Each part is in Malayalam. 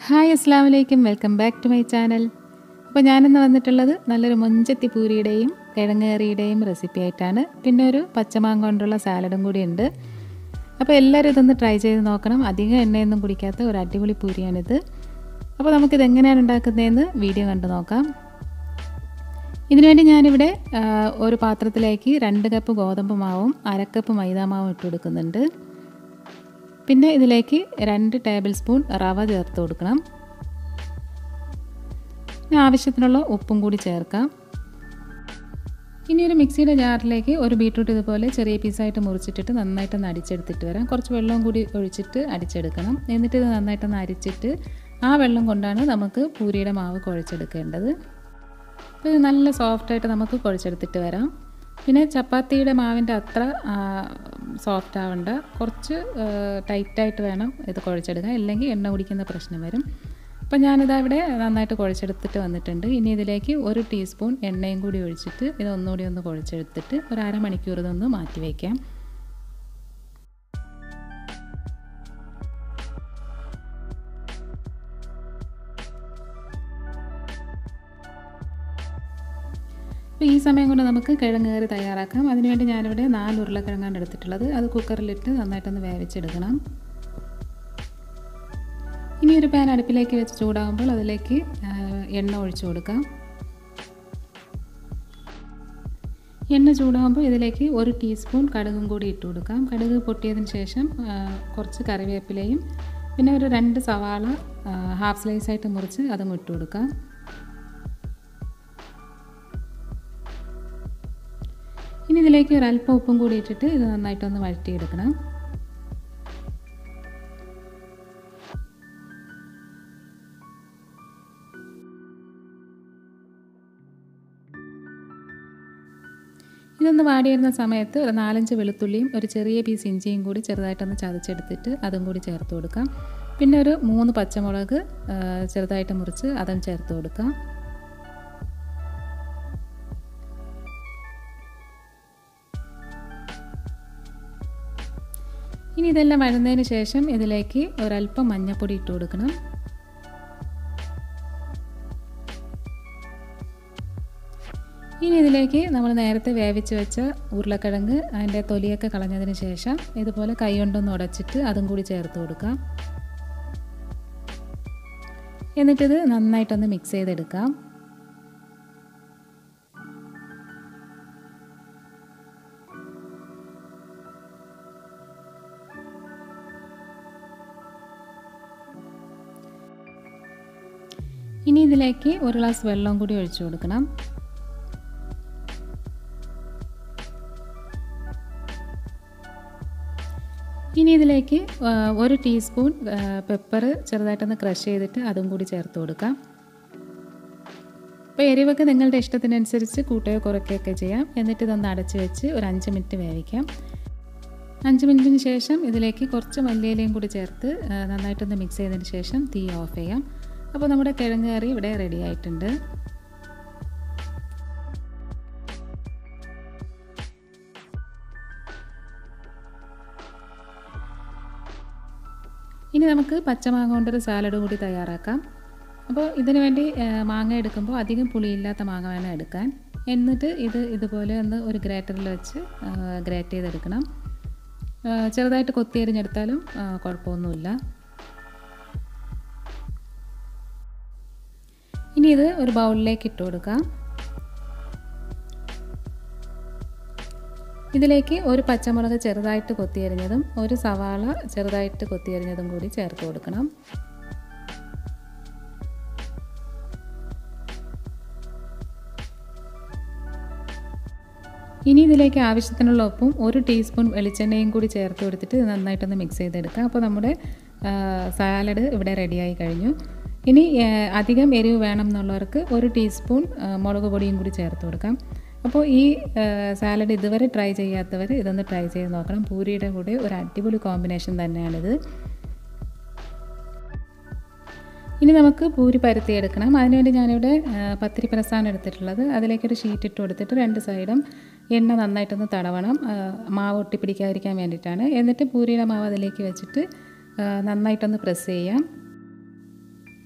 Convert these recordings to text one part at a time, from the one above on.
ഹായ് അസ്സാം വലൈക്കും welcome back to my channel അപ്പോൾ ഞാനിന്ന് വന്നിട്ടുള്ളത് നല്ലൊരു മൊഞ്ചത്തി പൂരിയുടെയും കിഴങ്ങേറിയുടെയും റെസിപ്പി ആയിട്ടാണ് പിന്നെ ഒരു പച്ചമാങ്ങ കൊണ്ടുള്ള സാലഡും കൂടി ഉണ്ട് അപ്പോൾ എല്ലാവരും ഇതൊന്ന് ട്രൈ ചെയ്ത് നോക്കണം അധികം എണ്ണയൊന്നും കുടിക്കാത്ത ഒരു അടിപൊളി പൂരിയാണിത് അപ്പോൾ നമുക്കിത് എങ്ങനെയാണ് ഉണ്ടാക്കുന്നതെന്ന് വീഡിയോ കണ്ടു നോക്കാം ഇതിനുവേണ്ടി ഞാനിവിടെ ആ, ഒരു പാത്രത്തിലേക്ക് രണ്ട് കപ്പ് ഗോതമ്പ് മാവും അരക്കപ്പ് മൈദാമാവും ഇട്ട് കൊടുക്കുന്നുണ്ട് പിന്നെ ഇതിലേക്ക് രണ്ട് ടേബിൾ സ്പൂൺ റവ ചേർത്ത് കൊടുക്കണം ഇനി ആവശ്യത്തിനുള്ള ഉപ്പും കൂടി ചേർക്കാം ഇനി ഒരു മിക്സിയുടെ ജാറിലേക്ക് ഒരു ബീട്രൂട്ട് ഇതുപോലെ ചെറിയ പീസായിട്ട് മുറിച്ചിട്ടിട്ട് നന്നായിട്ടൊന്ന് അടിച്ചെടുത്തിട്ട് വരാം കുറച്ച് വെള്ളം കൂടി ഒഴിച്ചിട്ട് അടിച്ചെടുക്കണം എന്നിട്ട് ഇത് നന്നായിട്ടൊന്ന് അരിച്ചിട്ട് ആ വെള്ളം കൊണ്ടാണ് നമുക്ക് പൂരിയുടെ മാവ് കുഴച്ചെടുക്കേണ്ടത് അപ്പോൾ ഇത് നല്ല സോഫ്റ്റായിട്ട് നമുക്ക് കുഴച്ചെടുത്തിട്ട് വരാം പിന്നെ ചപ്പാത്തിയുടെ മാവിൻ്റെ അത്ര സോഫ്റ്റ് ആവണ്ട കുറച്ച് ടൈറ്റായിട്ട് വേണം ഇത് കുഴച്ചെടുക്കാൻ ഇല്ലെങ്കിൽ എണ്ണ കുടിക്കുന്ന പ്രശ്നം വരും അപ്പോൾ ഞാനിതാ ഇവിടെ നന്നായിട്ട് കുഴച്ചെടുത്തിട്ട് വന്നിട്ടുണ്ട് ഇനി ഇതിലേക്ക് ഒരു ടീസ്പൂൺ എണ്ണയും കൂടി ഒഴിച്ചിട്ട് ഇത് ഒന്നുകൂടി ഒന്ന് കുഴച്ചെടുത്തിട്ട് ഒരു അരമണിക്കൂർ ഇതൊന്ന് മാറ്റി വയ്ക്കാം അപ്പോൾ ഈ സമയം കൊണ്ട് നമുക്ക് കിഴങ്ങേറി തയ്യാറാക്കാം അതിനുവേണ്ടി ഞാനിവിടെ നാല് ഉരുളക്കിഴങ്ങാണ് എടുത്തിട്ടുള്ളത് അത് കുക്കറിലിട്ട് നന്നായിട്ടൊന്ന് വേവിച്ചെടുക്കണം ഇനി ഒരു പാൻ അടുപ്പിലേക്ക് വെച്ച് ചൂടാകുമ്പോൾ അതിലേക്ക് ആ, എണ്ണ ഒഴിച്ചു കൊടുക്കാം എണ്ണ ചൂടാകുമ്പോൾ ഇതിലേക്ക് ഒരു ടീസ്പൂൺ കടുകും കൂടി ഇട്ട് കൊടുക്കാം കടുക് പൊട്ടിയതിന് ശേഷം ആ, കുറച്ച് കറിവേപ്പിലയും പിന്നെ ഒരു രണ്ട് സവാള ആ, ഹാഫ് സ്ലൈസായിട്ട് മുറിച്ച് അതും ഇട്ട് കൊടുക്കാം ഇനി ഇതിലേക്ക് ഒരു അല്പം ഉപ്പും കൂടി ഇട്ടിട്ട് ഇത് നന്നായിട്ടൊന്ന് വഴറ്റിയെടുക്കണം ഇതൊന്ന് വാടി വരുന്ന സമയത്ത് ഒരു നാലഞ്ച് വെളുത്തുള്ളിയും ഒരു ചെറിയ പീസ് ഇഞ്ചിയും കൂടി ചെറുതായിട്ടൊന്ന് ചതച്ചെടുത്തിട്ട് അതും കൂടി ചേർത്ത് കൊടുക്കാം പിന്നെ ഒരു മൂന്ന് പച്ചമുളക് ആ, ചെറുതായിട്ട് മുറിച്ച് അതും ചേർത്ത് കൊടുക്കാം ഇനി ഇതെല്ലാം വഴന്നതിന് ശേഷം ഇതിലേക്ക് ഒരല്പം മഞ്ഞൾപ്പൊടി ഇട്ട് കൊടുക്കണം ഇനി ഇതിലേക്ക് നമ്മൾ നേരത്തെ വേവിച്ച് വെച്ച ഉരുളക്കിഴങ്ങ് അതിൻ്റെ തൊലിയൊക്കെ കളഞ്ഞതിന് ശേഷം ഇതുപോലെ കൈ കൊണ്ടൊന്ന് ഉടച്ചിട്ട് അതും കൂടി ചേർത്ത് കൊടുക്കാം എന്നിട്ടിത് നന്നായിട്ടൊന്ന് മിക്സ് ചെയ്തെടുക്കാം ഇനി ഇതിലേക്ക് ഒരു ഗ്ലാസ് വെള്ളം കൂടി ഒഴിച്ചു കൊടുക്കണം ഇനി ഇതിലേക്ക് ആ, ഒരു ടീസ്പൂൺ പെപ്പർ ചെറുതായിട്ടൊന്ന് ക്രഷ് ചെയ്തിട്ട് അതും കൂടി ചേർത്ത് കൊടുക്കാം അപ്പോൾ എരിവൊക്കെ നിങ്ങളുടെ ഇഷ്ടത്തിനനുസരിച്ച് കൂട്ടുകയോ കുറയ്ക്കുകയൊക്കെ ചെയ്യാം എന്നിട്ട് ഇതൊന്ന് അടച്ച് വെച്ച് ഒരു അഞ്ച് മിനിറ്റ് വേവിക്കാം അഞ്ച് മിനിറ്റിന് ശേഷം ഇതിലേക്ക് കുറച്ച് മല്ലിയിലയും കൂടി ചേർത്ത് ആ, നന്നായിട്ടൊന്ന് മിക്സ് ചെയ്തതിന് ശേഷം തീ ഓഫ് ചെയ്യാം അപ്പോൾ നമ്മുടെ കിഴങ്ങ് കറി ഇവിടെ റെഡി ആയിട്ടുണ്ട് ഇനി നമുക്ക് പച്ചമാങ്ങ കൊണ്ടൊരു സാലഡ് കൂടി തയ്യാറാക്കാം അപ്പോൾ ഇതിനു വേണ്ടി ആ, മാങ്ങ എടുക്കുമ്പോൾ അധികം പുളിയില്ലാത്ത മാങ്ങ വേണം എടുക്കാൻ എന്നിട്ട് ഇത് ഇതുപോലെ ഒന്ന് ഒരു ഗ്രേറ്ററിൽ വെച്ച് ഗ്രേറ്റ് ചെയ്തെടുക്കണം ആ, ചെറുതായിട്ട് കൊത്തിയരിഞ്ഞെടുത്താലും ആ, കുഴപ്പമൊന്നുമില്ല ഇനി ഇത് ഒരു ബൗളിലേക്ക് ഇട്ട് കൊടുക്കാം ഇതിലേക്ക് ഒരു പച്ചമുളക് ചെറുതായിട്ട് കൊത്തിയരിഞ്ഞതും ഒരു സവാള ചെറുതായിട്ട് കൊത്തിയരിഞ്ഞതും കൂടി ചേർത്ത് കൊടുക്കണം ഇനി ഇതിലേക്ക് ആവശ്യത്തിനുള്ള ഉപ്പും ഒരു ടീസ്പൂൺ വെളിച്ചെണ്ണയും കൂടി ചേർത്ത് കൊടുത്തിട്ട് ഇത് നന്നായിട്ടൊന്ന് മിക്സ് ചെയ്തെടുക്കാം അപ്പോൾ നമ്മുടെ സാലഡ് ഇവിടെ റെഡിയായി കഴിഞ്ഞു ഇനി ആ, അധികം എരിവ് വേണം എന്നുള്ളവർക്ക് ഒരു ടീസ്പൂൺ ആ, മുളക് പൊടിയും കൂടി ചേർത്ത് കൊടുക്കാം അപ്പോൾ ഈ സാലഡ് ഇതുവരെ ട്രൈ ചെയ്യാത്തവർ ഇതൊന്ന് ട്രൈ ചെയ്ത് നോക്കണം പൂരിയുടെ കൂടെ ഒരു അടിപൊളി കോമ്പിനേഷൻ തന്നെയാണിത് ഇനി നമുക്ക് പൂരി പരത്തിയെടുക്കണം അതിനുവേണ്ടി ഞാനിവിടെ ആ, പത്തിരി പ്രസാണ് എടുത്തിട്ടുള്ളത് അതിലേക്കൊരു ഷീറ്റ് ഇട്ട് കൊടുത്തിട്ട് രണ്ട് സൈഡും എണ്ണ നന്നായിട്ടൊന്ന് തടവണം ആ, മാവ് ഒട്ടിപ്പിടിക്കാതിരിക്കാൻ വേണ്ടിയിട്ടാണ് എന്നിട്ട് പൂരിയുടെ മാവ് അതിലേക്ക് വെച്ചിട്ട് ആ, നന്നായിട്ടൊന്ന് പ്രസ് ചെയ്യാം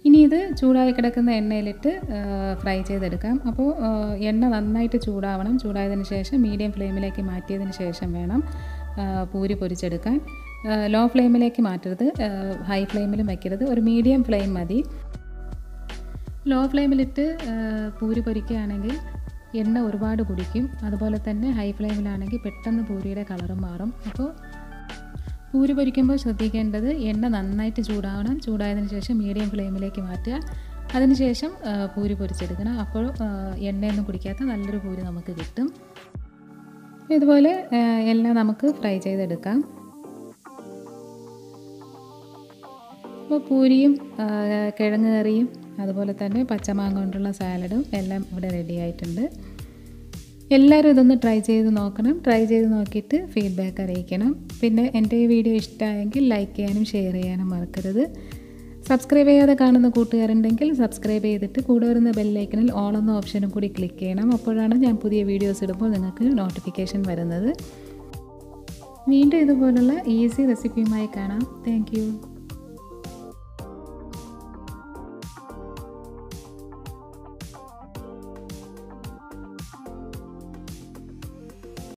ഇനി ഇത് ചൂടായി കിടക്കുന്ന എണ്ണയിലിട്ട് ഫ്രൈ ചെയ്തെടുക്കാം അപ്പോൾ എണ്ണ നന്നായിട്ട് ചൂടാവണം ചൂടായതിന് ശേഷം മീഡിയം ഫ്ലെയിമിലേക്ക് മാറ്റിയതിന് ശേഷം വേണം പൂരി പൊരിച്ചെടുക്കാൻ ലോ ഫ്ലെയിമിലേക്ക് മാറ്റരുത് ഹൈ ഫ്ലെയിമിലും വയ്ക്കരുത് ഒരു മീഡിയം ഫ്ലെയിം മതി ലോ ഫ്ലെയിമിലിട്ട് പൂരി പൊരിക്കുകയാണെങ്കിൽ എണ്ണ ഒരുപാട് കുടിക്കും അതുപോലെ തന്നെ ഹൈ ഫ്ലെയിമിലാണെങ്കിൽ പെട്ടെന്ന് പൂരിയുടെ കളറും മാറും അപ്പോൾ പൂരി പൊരിക്കുമ്പോൾ ശ്രദ്ധിക്കേണ്ടത് എണ്ണ നന്നായിട്ട് ചൂടാവണം ചൂടായതിന് ശേഷം മീഡിയം ഫ്ലെയിമിലേക്ക് മാറ്റുക അതിനുശേഷം പൂരി പൊരിച്ചെടുക്കണം അപ്പോൾ എണ്ണയൊന്നും കുടിക്കാത്ത നല്ലൊരു പൂരി നമുക്ക് കിട്ടും ഇതുപോലെ എല്ലാം നമുക്ക് ഫ്രൈ ചെയ്തെടുക്കാം അപ്പോൾ പൂരിയും കിഴങ്ങ് കറിയും അതുപോലെ തന്നെ പച്ചമാങ്ങ കൊണ്ടുള്ള സാലഡും എല്ലാം ഇവിടെ റെഡി ആയിട്ടുണ്ട് എല്ലാവരും ഇതൊന്ന് ട്രൈ ചെയ്ത് നോക്കണം ട്രൈ ചെയ്ത് നോക്കിയിട്ട് ഫീഡ്ബാക്ക് അറിയിക്കണം പിന്നെ എൻ്റെ ഈ വീഡിയോ ഇഷ്ടമായെങ്കിൽ ലൈക്ക് ചെയ്യാനും ഷെയർ ചെയ്യാനും മറക്കരുത് സബ്സ്ക്രൈബ് ചെയ്യാതെ കാണുന്ന കൂട്ടുകാരുണ്ടെങ്കിൽ സബ്സ്ക്രൈബ് ചെയ്തിട്ട് കൂടെ വരുന്ന ബെല്ലൈക്കണിൽ ഓൾ എന്ന ഓപ്ഷനും കൂടി ക്ലിക്ക് ചെയ്യണം അപ്പോഴാണ് ഞാൻ പുതിയ വീഡിയോസ് ഇടുമ്പോൾ നിങ്ങൾക്ക് നോട്ടിഫിക്കേഷൻ വരുന്നത് വീണ്ടും ഇതുപോലുള്ള ഈസി റെസിപ്പിയുമായി കാണാം താങ്ക്